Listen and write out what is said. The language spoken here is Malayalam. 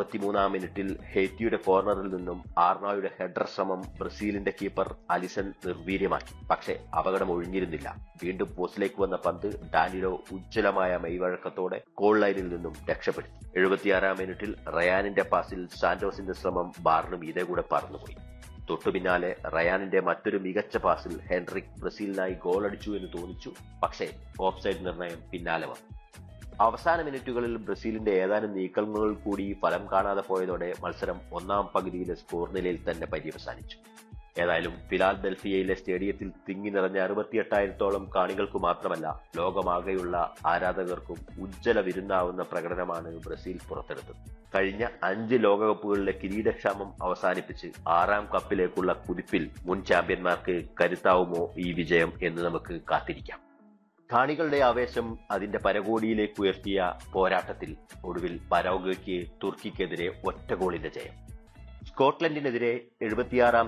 അറുപത്തിമൂന്നാം മിനിറ്റിൽ ഹെയ്റ്റിയുടെ കോർണറിൽ നിന്നും ആർണോയുടെ ഹെഡർ ശ്രമം ബ്രസീലിന്റെ കീപ്പർ അലിസൺ നിർവീര്യമാക്കി പക്ഷേ അപകടം ഒഴിഞ്ഞിരുന്നില്ല വീണ്ടും പോസ്റ്റിലേക്ക് വന്ന പന്ത് ഡാനിലോ ഉജ്ജ്വലമായ മെയ്വഴക്കത്തോടെ ഗോൾ ലൈനിൽ നിന്നും രക്ഷപ്പെടുത്തി എഴുപത്തിയാറാം മിനിറ്റിൽ റയാനിന്റെ പാസിൽ സാന്റോസിന്റെ ശ്രമം ബാറിന് മീതെ കൂടെ പറന്നുപോയി തൊട്ടു പിന്നാലെ റയാനിന്റെ മറ്റൊരു മികച്ച പാസിൽ ഹെൻറിക് ബ്രസീലിനായി ഗോളടിച്ചു എന്ന് തോന്നിച്ചു പക്ഷേ ഓഫ്സൈഡ് നിർണയം പിന്നാലെ വന്നു അവസാന മിനിറ്റുകളിൽ ബ്രസീലിന്റെ ഏതാനും നീക്കങ്ങൾ കൂടി ഫലം കാണാതെ പോയതോടെ മത്സരം ഒന്നാം പകുതിയിലെ സ്കോർ നിലയിൽ തന്നെ പര്യവസാനിച്ചു ഏതായാലും ഫിലാൽഡൽഫിയയിലെ സ്റ്റേഡിയത്തിൽ തിങ്ങി നിറഞ്ഞ അറുപത്തിയെട്ടായിരത്തോളം കാണികൾക്കു മാത്രമല്ല ലോകമാകെയുള്ള ആരാധകർക്കും ഉജ്ജ്വല വിരുന്നാവുന്ന പ്രകടനമാണ് ബ്രസീൽ പുറത്തെടുത്തത് കഴിഞ്ഞ അഞ്ച് ലോകകപ്പുകളിലെ കിരീടക്ഷാമം അവസാനിപ്പിച്ച് ആറാം കപ്പിലേക്കുള്ള കുതിപ്പിൽ മുൻ ചാമ്പ്യന്മാർക്ക് കരുത്താവുമോ ഈ വിജയം എന്ന് നമുക്ക് കാത്തിരിക്കാം കാണികളുടെ ആവേശം അതിന്റെ പരകോടിയിലേക്ക് ഉയർത്തിയ പോരാട്ടത്തിൽ ഒടുവിൽ പരോഗയ്ക്ക് തുർക്കിക്കെതിരെ ഒറ്റ ഗോളിന്റെ ജയം സ്കോട്ട്ലൻഡിനെതിരെ എഴുപത്തിയാറാം